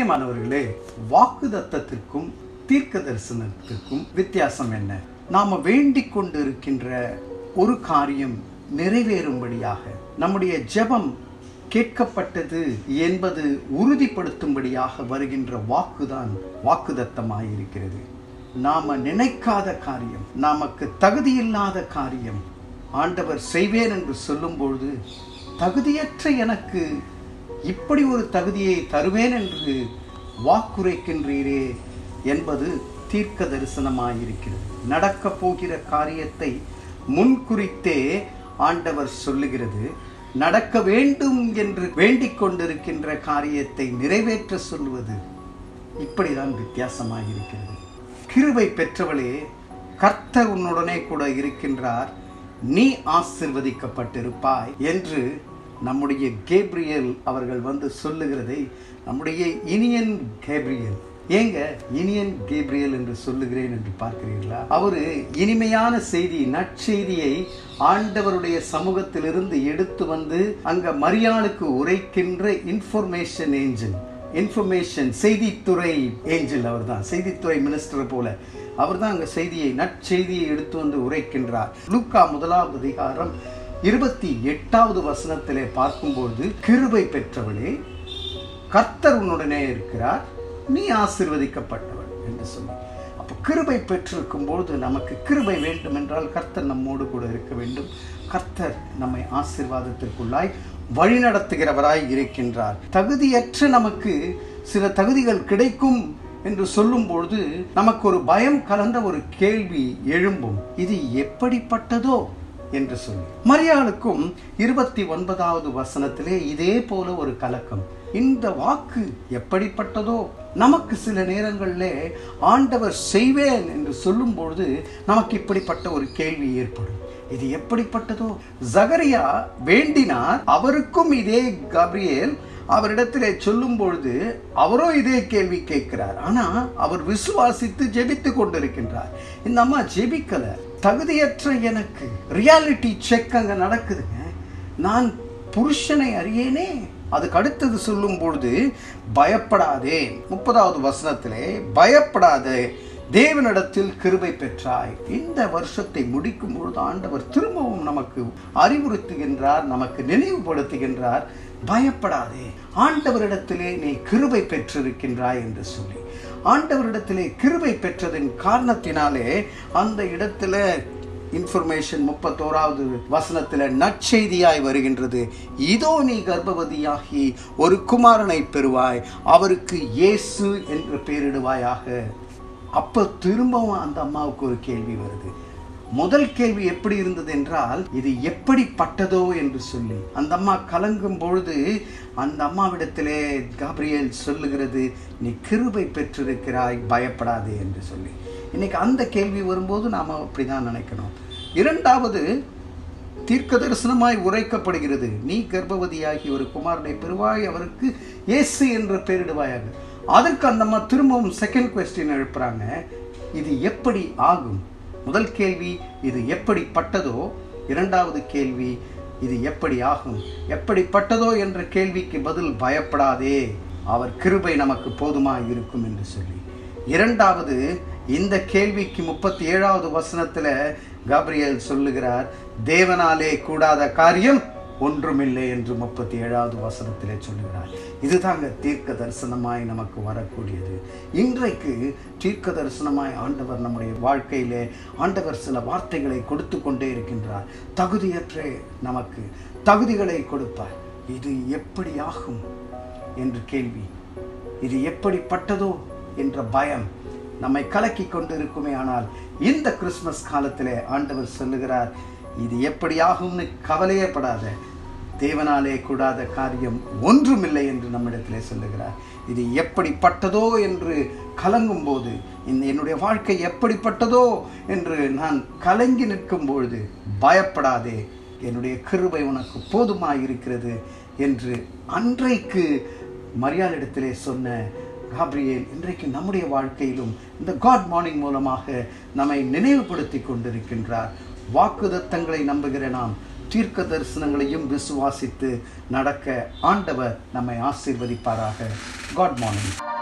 பிரியமானவர்களே வாக்கு தத்தத்திற்கும் தீர்க்க தரிசனத்திற்கும் வித்தியாசம் என்ன நாம வேண்டிக் கொண்டு இருக்கின்ற ஒரு காரியம் நிறைவேறும்படியாக நம்முடைய ஜெபம் கேட்கப்பட்டது என்பது உறுதிப்படுத்தும்படியாக வருகின்ற வாக்குதான் வாக்குதத்தமாயிருக்கிறது நாம நினைக்காத காரியம் நமக்கு தகுதியில்லாத காரியம் ஆண்டவர் செய்வேன் என்று சொல்லும்பொழுது தகுதியற்ற எனக்கு இப்படி ஒரு தகுதியை தருவேன் என்று வாக்குரைக்கின்றீரே என்பது தீர்க்க தரிசனமாயிருக்கிறது நடக்க போகிற காரியத்தை முன்குறித்தே ஆண்டவர் சொல்லுகிறது நடக்க வேண்டும் என்று வேண்டிக் கொண்டிருக்கின்ற காரியத்தை நிறைவேற்ற சொல்லுவது இப்படிதான் வித்தியாசமாயிருக்கிறது கிருபை பெற்றவளே கர்த்தர் உன்னுடனே கூட இருக்கின்றார் நீ ஆசிர்வதிக்கப்பட்டிருப்பாய் என்று நம்முடைய கேப்ரியல் அவர்கள் வந்து சொல்லுகிறதை நம்முடைய இனியன் கேப்ரியல் ஏங்க இனியன் கேப்ரியல் என்று சொல்லுகிறேன் என்று பார்க்கிறீர்களா அவரு இனிமையான செய்தி நற்செய்தியை ஆண்டவருடைய சமூகத்திலிருந்து எடுத்து வந்து அங்க மரியாளுக்கு உரைக்கின்ற இன்ஃபர்மேஷன் ஏஞ்சல் இன்ஃபர்மேஷன் செய்தித்துறை ஏஞ்சல் அவர் தான் செய்தித்துறை மினிஸ்டர் போல அவர் தான் அங்க செய்தியை நற்செய்தியை எடுத்து வந்து உரைக்கின்றார் லூக்கா முதலாவது அதிகாரம் இருபத்தி எட்டாவது வசனத்திலே பார்க்கும்போது கிருபை பெற்றவளே கர்த்தர் உன்னுடனே இருக்கிறார் நீ ஆசிர்வதிக்கப்பட்டவள் என்று சொல்லி அப்போ கிருபை பெற்றிருக்கும் பொழுது நமக்கு கிருபை வேண்டும் என்றால் கர்த்தர் நம்மோடு கூட இருக்க வேண்டும் கர்த்தர் நம்மை ஆசிர்வாதத்திற்குள்ளாய் வழிநடத்துகிறவராய் இருக்கின்றார் தகுதியற்ற நமக்கு சில தகுதிகள் கிடைக்கும் என்று சொல்லும் பொழுது நமக்கு ஒரு பயம் கலந்த ஒரு கேள்வி எழும்பும் இது எப்படிப்பட்டதோ என்று சொல்லி மரியாளுக்கும் இருபத்தி ஒன்பதாவது வசனத்திலே இதே போல ஒரு கலக்கம் இந்த வாக்கு எப்படிப்பட்டதோ நமக்கு சில நேரங்களில் ஆண்டவர் செய்வேன் என்று சொல்லும் பொழுது நமக்கு இப்படிப்பட்ட ஒரு கேள்வி ஏற்படும் இது எப்படிப்பட்டதோ ஜகரியா வேண்டினார் அவருக்கும் இதே கப்ரியேல் அவரிடத்திலே சொல்லும் பொழுது அவரும் இதே கேள்வி கேட்கிறார் ஆனா அவர் விசுவாசித்து ஜெபித்து கொண்டிருக்கின்றார் இந்த அம்மா ஜெபிக்கல தகுதியற்ற எனக்கு ரியாலிட்டி செக் அங்க நடக்குதுங்க நான் புருஷனை அறியேனே அதுக்கு அடுத்தது சொல்லும் பொழுது பயப்படாதே முப்பதாவது வசனத்திலே பயப்படாதே தேவனிடத்தில் கிருபை பெற்றாய் இந்த வருஷத்தை முடிக்கும் பொழுது ஆண்டவர் திரும்பவும் நமக்கு அறிவுறுத்துகின்றார் நமக்கு நினைவுபடுத்துகின்றார் பயப்படாதே ஆண்டவரிடத்திலே நீ கிருபை பெற்றிருக்கின்றாய் என்று சொல்லி ஆண்டவரிடத்திலே கிருபை பெற்றதின் காரணத்தினாலே அந்த இடத்துல இன்ஃபர்மேஷன் முப்பத்தோராவது வசனத்தில் நற்செய்தியாய் வருகின்றது இதோ நீ கர்ப்பவதியாகி ஒரு குமாரனை பெறுவாய் அவருக்கு இயேசு என்று பெயரிடுவாயாக அப்போ திரும்பவும் அந்த அம்மாவுக்கு ஒரு கேள்வி வருது முதல் கேள்வி எப்படி இருந்தது என்றால் இது எப்படிப்பட்டதோ என்று சொல்லி அந்த அம்மா கலங்கும் பொழுது அந்த அம்மாவிடத்திலே காப்ரியல் சொல்லுகிறது நீ கிருபை பெற்றிருக்கிறாய் பயப்படாதே என்று சொல்லி இன்னைக்கு அந்த கேள்வி வரும்போது நாம் அப்படிதான் நினைக்கணும் இரண்டாவது தீர்க்க தரிசனமாய் உரைக்கப்படுகிறது நீ கர்ப்பவதியாகி ஒரு குமாரனை பெறுவாய் அவருக்கு இயேசு என்று பெயரிடுவாயாக அதற்கு அந்த அம்மா திரும்பவும் செகண்ட் கொஸ்டின் எழுப்புறாங்க இது எப்படி ஆகும் முதல் கேள்வி இது எப்படிப்பட்டதோ இரண்டாவது கேள்வி இது எப்படி ஆகும் எப்படிப்பட்டதோ என்ற கேள்விக்கு பதில் பயப்படாதே அவர் கிருபை நமக்கு போதுமாய் இருக்கும் என்று சொல்லி இரண்டாவது இந்த கேள்விக்கு முப்பத்தி ஏழாவது வசனத்துல காப்ரியல் சொல்லுகிறார் தேவனாலே கூடாத காரியம் ஒன்றுமில்லை என்று முப்பத்தி ஏழாவது வசனத்திலே சொல்லுகிறார் இதுதாங்க தீர்க்க தரிசனமாய் நமக்கு வரக்கூடியது இன்றைக்கு தீர்க்க தரிசனமாய் ஆண்டவர் நம்முடைய வாழ்க்கையிலே ஆண்டவர் சில வார்த்தைகளை கொடுத்து கொண்டே இருக்கின்றார் தகுதியற்ற நமக்கு தகுதிகளை கொடுப்பார் இது எப்படி ஆகும் என்று கேள்வி இது எப்படிப்பட்டதோ என்ற பயம் நம்மை கலக்கி கொண்டு இருக்குமே ஆனால் இந்த கிறிஸ்மஸ் காலத்திலே ஆண்டவர் சொல்லுகிறார் இது எப்படி ஆகும்னு கவலையே படாத தேவனாலே கூடாத காரியம் ஒன்றுமில்லை என்று நம்மிடத்திலே சொல்லுகிறார் இது எப்படிப்பட்டதோ என்று கலங்கும் போது இந்த என்னுடைய வாழ்க்கை எப்படிப்பட்டதோ என்று நான் கலங்கி நிற்கும் பொழுது பயப்படாதே என்னுடைய கிருபை உனக்கு போதுமாய் இருக்கிறது என்று அன்றைக்கு மரியாளிடத்திலே சொன்ன காப்ரியேல் இன்றைக்கு நம்முடைய வாழ்க்கையிலும் இந்த காட் மார்னிங் மூலமாக நம்மை நினைவுபடுத்தி கொண்டிருக்கின்றார் வாக்குதத்தங்களை நம்புகிற நாம் தீர்க்க தரிசனங்களையும் விசுவாசித்து நடக்க ஆண்டவர் நம்மை ஆசீர்வதிப்பாராக காட் மார்னிங்